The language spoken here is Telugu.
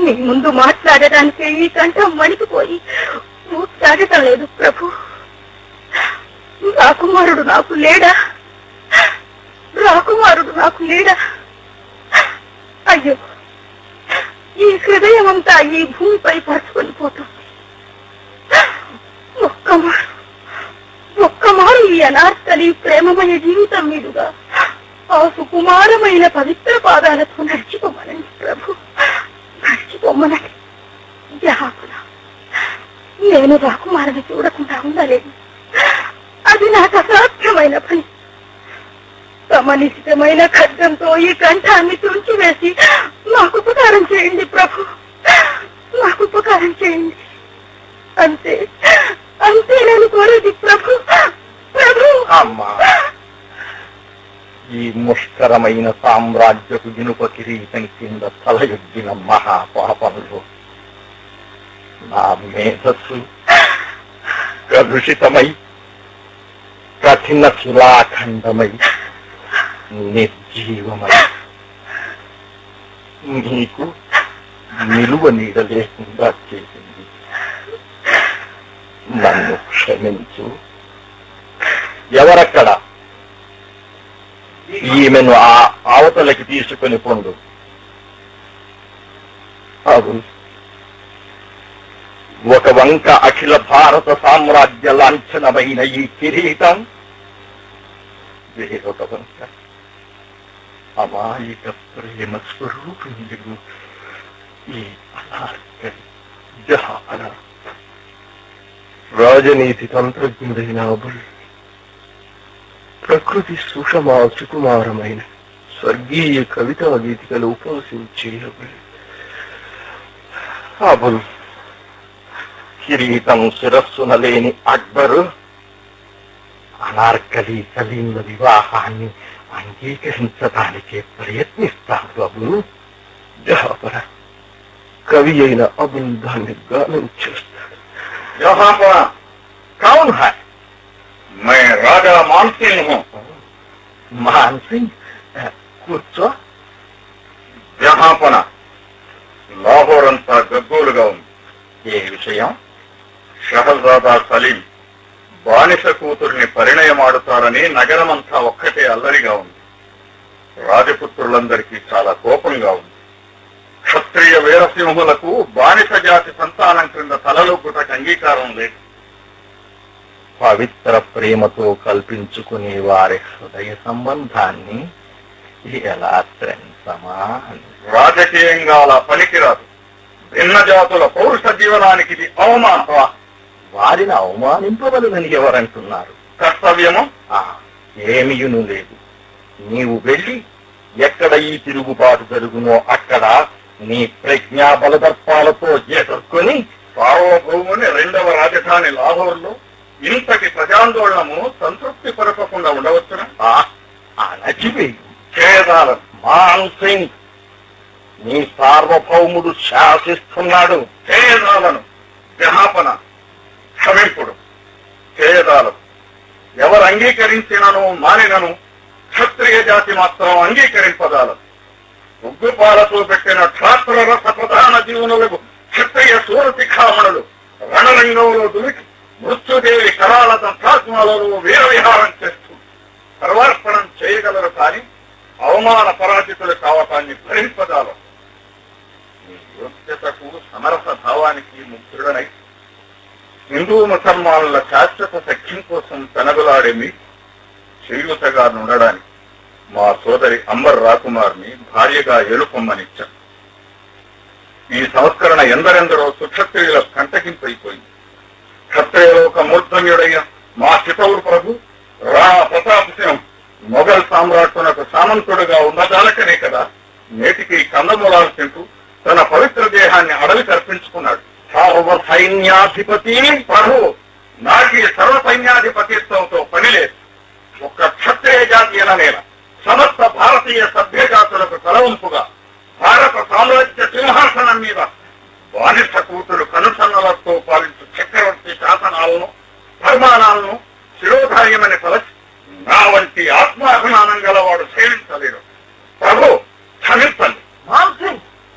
మీ ముందు మాట్లాడడానికి ఈ కంఠం వణికిపోయి సాగటం లేదు ప్రభు రాకుమారుడు నాకు లేడా రాకుమారుడు నాకు లేడా అయ్యో ఈ హృదయం అంతా ఈ భూమిపై పరుచుకొని పోతుంది ఒక్క మారు ఒక్క మారు ఈ అనార్కలి ప్రేమమయ జీవితం మీదుగా ఆ సుకుమారమైన పవిత్ర పాదాలతో నడిచిపోమనండి ప్రభు నడిచిపోమ్మనండి జహాపున నేను రాకుమారని చూడకుండా ఉండలేను అది నాకు అసాధ్యమైన పని సమనిశ్చితమైన ఖడ్గంతో ఈ కంఠాన్ని తుంచివేసి నాకు ఉపకారం చేయండి ప్రభు నాకు ఉపకారం చేయండి అంతే అంతే నేను కోరేది ప్రభు ప్రభు అమ్మా ఈ ముష్కరమైన సామ్రాజ్యపు ఇనుప కిరీటం కింద తలయొగ్గిన మహాపాపంలో నా మేధస్సు కలుషితమై కఠిన శిలాఖండమై నిర్జీవమై నీకు నిలువ నీడ లేకుండా చేసింది నన్ను క్షమించు ఎవరక్కడ ఈమెను ఆ అవతలకి తీసుకుని పొండు అవును ఒక వంక అఖిల భారత సామ్రాజ్య లాంఛనమైన ఈ కిరీటం వేరొక వంక అమాయక ప్రేమ స్వరూపిణుడు ఈ అనార్కలి జహాన రాజనీతి తంత్రజ్ఞుడైన అబుల్ ప్రకృతి సుషమా సుకుమారమైన స్వర్గీయ కవితా గీతికలు ఉపాసించే అబుల్ అబుల్ కిరీటం శిరస్సున లేని అక్బరు అనార్కలి సలీంల వివాహాన్ని అంగీకరించడానికే ప్రయత్నిస్తాడు అబుల్ జహాపర కవి అయిన అబుల్ దాన్ని గానం చేస్తాడు जहापना కౌన్ హై मैं राजा मानसिंह हूँ మాన్ సింగ్ కూర్చో జహాపన లాహోర్ అంతా గగ్గోలుగా ఉంది ఏ విషయం షహజాదా సలీం బానిస కూతుర్ని పరిణయమాడుతారని నగరమంతా ఒక్కటే అల్లరిగా ఉంది రాజపుత్రులందరికీ చాలా కోపంగా ఉంది క్షత్రియ వీరసింహులకు బానిస జాతి సంతానం క్రింద తలలోపుటకు అంగీకారం లేదు పవిత్ర ప్రేమతో కల్పించుకునే వారి హృదయ సంబంధాన్ని ఎలా త్రెంచమా అని రాజకీయంగా అలా పనికిరాదు భిన్న జాతుల పౌరుష జీవనానికి ఇది అవమానం వా, వారిని అవమానింపవలనని ఎవరంటున్నారు కర్తవ్యము ఆ, ఏమియును లేదు నీవు వెళ్ళి ఎక్కడ ఈ తిరుగుబాటు జరుగునో అక్కడ నీ ప్రజ్ఞా బలదర్పాలతో ఎదుర్కొని సార్వభౌముని రెండవ రాజధాని లాహోర్లో ఇంతటి ప్రజాందోళనము సంతృప్తి పరపకుండా ఉండవచ్చున ఆ అణచివేయి చేదాలను మాన్ సింగ్ నీ సార్వభౌముడు శాసిస్తున్నాడు చేదాలను జహాపన క్షమింపుడు చేదాలు ఎవరు అంగీకరించినను మానినను క్షత్రియ జాతి మాత్రం అంగీకరింపదాలను ఉగ్గుపాలతో పెట్టిన క్షాత్ర రస ప్రధాన జీవనులకు క్షత్రియ సూరశిఖామణులు రణరంగంలో దుమికి మృత్యుదేవి కరాల దంతాత్మలలో వీర విహారం చేస్తూ సర్వార్పణం చేయగలరు కానీ అవమాన పరాజితులు కావటాన్ని భరింపదాలు మీ యోగ్యతకు సమరస భావానికి ముగ్ధుడనై హిందూ ముసల్మానుల శాశ్వత సఖ్యం కోసం పెనగులాడే మీ చేయూతగా ఉండడానికి మా సోదరి అంబర్ రాకుమార్ని భార్యగా ఎలుపొమ్మనిచ్చాం ఈ సంస్కరణ ఎందరెందరో సుక్షత్రియుల కంటకింపైపోయింది క్షత్రియలోక మూర్ధన్యుడైన మా చితౌరు ప్రభు రాణా ప్రతాప్ సింహ్ మొఘల్ సామ్రాట్టునకు సామంతుడుగా ఉన్నదాలకనే కదా నేటికి కందమూలాలు తింటూ తన పవిత్ర దేహాన్ని అడవికి అర్పించుకున్నాడు సర్వ సైన్యాధిపతి ప్రభు నాకి సర్వ సైన్యాధిపతిత్వంతో పని లేదు ఒక్క క్షత్రియ జాతి నేల సమస్త భారతీయ సభ్య జాతులకు తలవంపుగా భారత సామ్రాజ్య సింహాసనం మీద బానిస కూతురు కనుసన్నలతో పాలించు చక్రవర్తి శాసనాలను పరిమాణాలను శిరోధార్యమని తలచి నా వంటి ఆత్మాభిమానం గలవాడు సేవించలేడు ప్రభు క్షమించండి